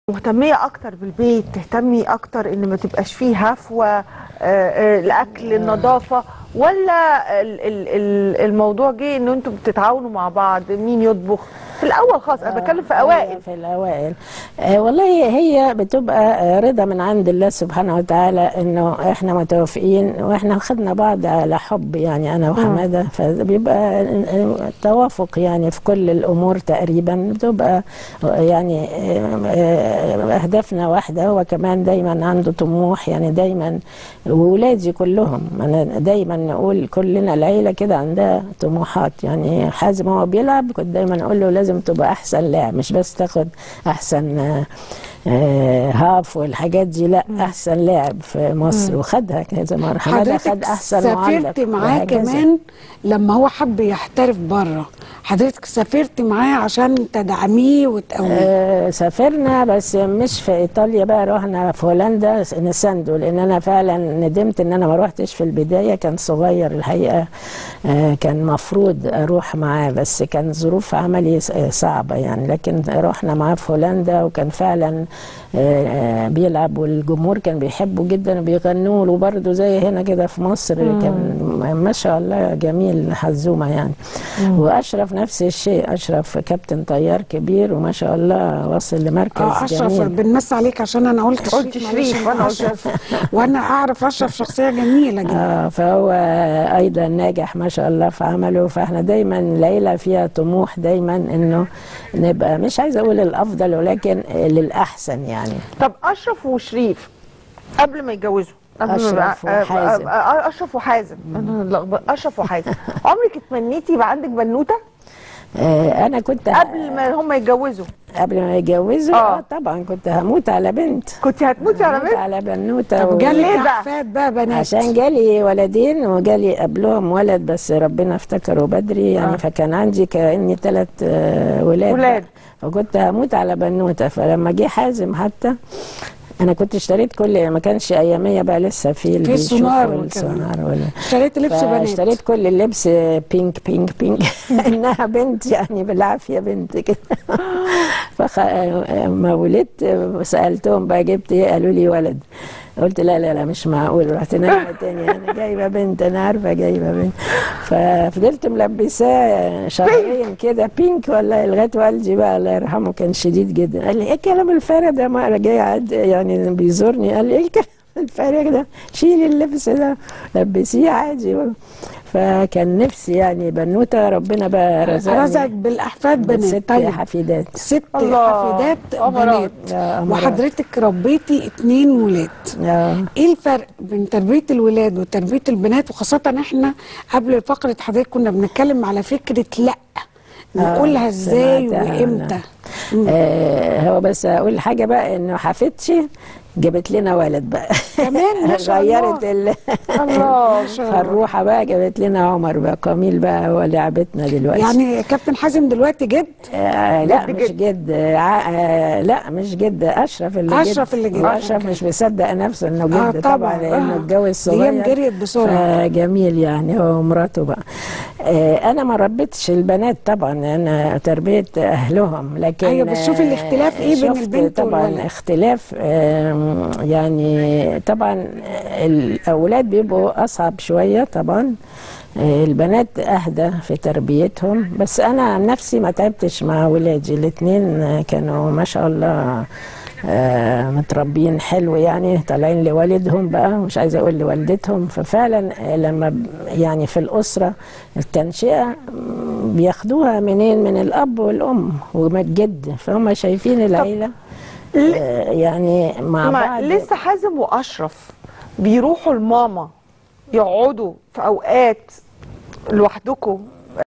مهتمية أكتر بالبيت تهتمي أكتر إن ما تبقاش فيه هفوة آه، آه، الأكل النظافة ولا ال- ال- ال- الموضوع جه إن أنتوا بتتعاونوا مع بعض مين يطبخ في الأول خالص أنا بتكلم في أوائل في الأوائل آه والله هي بتبقى آه، رضا من عند الله سبحانه وتعالى إنه إحنا متوافقين وإحنا خدنا بعض على حب يعني أنا وحمادة فبيبقى آه، توافق يعني في كل الأمور تقريبا بتبقى آه، يعني آه، آه، أهدافنا واحدة هو كمان دايما عنده طموح يعني دايما وولادي كلهم أنا دايما نقول كلنا العيلة كده عندها طموحات يعني حازم هو بيلعب كنت دايما أقول له لازم تبقى أحسن لاعب مش بس تاخد أحسن آه، آه، هاف والحاجات دي لا أحسن لاعب في مصر وخدها كذا مرة حمادة خد حضرتك أحسن معلق سافرت معاه وهكذا. كمان لما هو حب يحترف بره حضرتك سافرت معاه عشان تدعميه وتقويه آه، سافرنا بس مش في ايطاليا بقى رحنا في هولندا نساندو لان انا فعلا ندمت ان انا ما روحتش في البدايه كان صغير الحقيقه آه، كان مفروض اروح معاه بس كان ظروف عملي ص- صعبه يعني لكن رحنا معاه في هولندا وكان فعلا آه، آه، بيلعب والجمهور كان بيحبه جدا وبيغنوا له برضه زي هنا كده في مصر كان ما شاء الله جميل حزومه يعني واشرف نفس الشيء اشرف كابتن طيار كبير وما شاء الله وصل لمركز اه اشرف جميل بنمس عليك عشان انا قلت قلت معلش شريف، أنا وأنا قلت أشرف. وانا اعرف اشرف شخصيه جميله جدا آه فهو ايضا ناجح ما شاء الله في عمله فاحنا دايما العيله فيها طموح دايما انه نبقى مش عايزه اقول الافضل ولكن للاحسن يعني طب أشرف وشريف قبل ما يتجوزوا قبل ما أشرف يبقى- آه، وحازم. آه، آه، أشرف وحازم أنا لخبط- أشرف وحازم عمرك اتمنيتي يبقى عندك بنوتة آه انا كنت قبل ما هم يتجوزوا قبل ما يتجوزوا آه. آه. طبعا كنت هموت على بنت كنت هتموتي على هموت بنت على بنوته طب و- جالك ليه بقى؟ احفاد بقى بنات عشان جالي ولدين وجالي قبلهم ولد بس ربنا افتكره بدري يعني آه. آه. فكان عندي كاني ثلاث ولاد ولاد. فكنت هموت على بنوته فلما جه حازم حتى انا كنت اشتريت كل ما كانش اياميه بقى لسه في اللي بيشوف السونار وكده. والسونار ولا اشتريت لبس بنات اشتريت كل اللبس بينك بينك بينك انها بنت يعني بالعافيه بنت كده فخ... ما ولدت سالتهم بقى جبت ايه قالوا لي ولد قلت لا لا لا مش معقول رحت نايمه تاني انا جايبه بنت انا عارفه جايبه بنت ففضلت ملبساه شهرين كده بينك ولا لغايه والدي بقى الله يرحمه كان شديد جدا قال لي ايه الكلام الفارغ ده ما جاي عد يعني بيزورني قال لي ايه الكلام الفارغ ده شيلي اللبس ده لبسيه عادي فكان نفسي يعني بنوته ربنا بقى رزقني رزقك بالاحفاد بنات ست طيب حفيدات ست الله. حفيدات أمارات. بنات يا أمارات. وحضرتك ربيتي اتنين ولاد آه. ايه الفرق بين تربيه الولاد وتربيه البنات وخاصه احنا قبل فقره حضرتك كنا بنتكلم على فكره لا نقولها ازاي سمعتها وامتى أنا. آه هو بس اقول حاجه بقى انه حفيدتي جابت لنا ولد بقى كمان ما شاء غيرت الله. ال... الله ما شاء الله. فالروحه بقى جابت لنا عمر بقى قميل بقى هو لعبتنا دلوقتي يعني كابتن حازم دلوقتي جد آه لا جد مش جد. جد آه ع- آه لا مش جد اشرف اللي أشرف اللي جد. اشرف مش مصدق نفسه انه آه جد طبعاً. طبعا لانه آه. اتجوز دي صغير أيام جريت بسرعة. جميل يعني هو ومراته بقى آه انا ما ربيتش البنات طبعا انا تربيه اهلهم لكن أيوة، بس شوف آه، الاختلاف إيه بين شفت البنت طبعا والولد. اختلاف آم، يعني طبعا الاولاد بيبقوا اصعب شويه طبعا آه، البنات اهدى في تربيتهم بس انا عن نفسي ما تعبتش مع ولادي الاثنين كانوا ما شاء الله آه، متربيين حلو يعني طالعين لوالدهم بقى مش عايزه اقول لوالدتهم ففعلا آه، لما ب- يعني في الاسره التنشئه م، بياخدوها منين من الاب والام ومن الجد فهم شايفين العيله آه، يعني مع ما بعض لسه حازم واشرف بيروحوا لماما يقعدوا في اوقات لوحدكم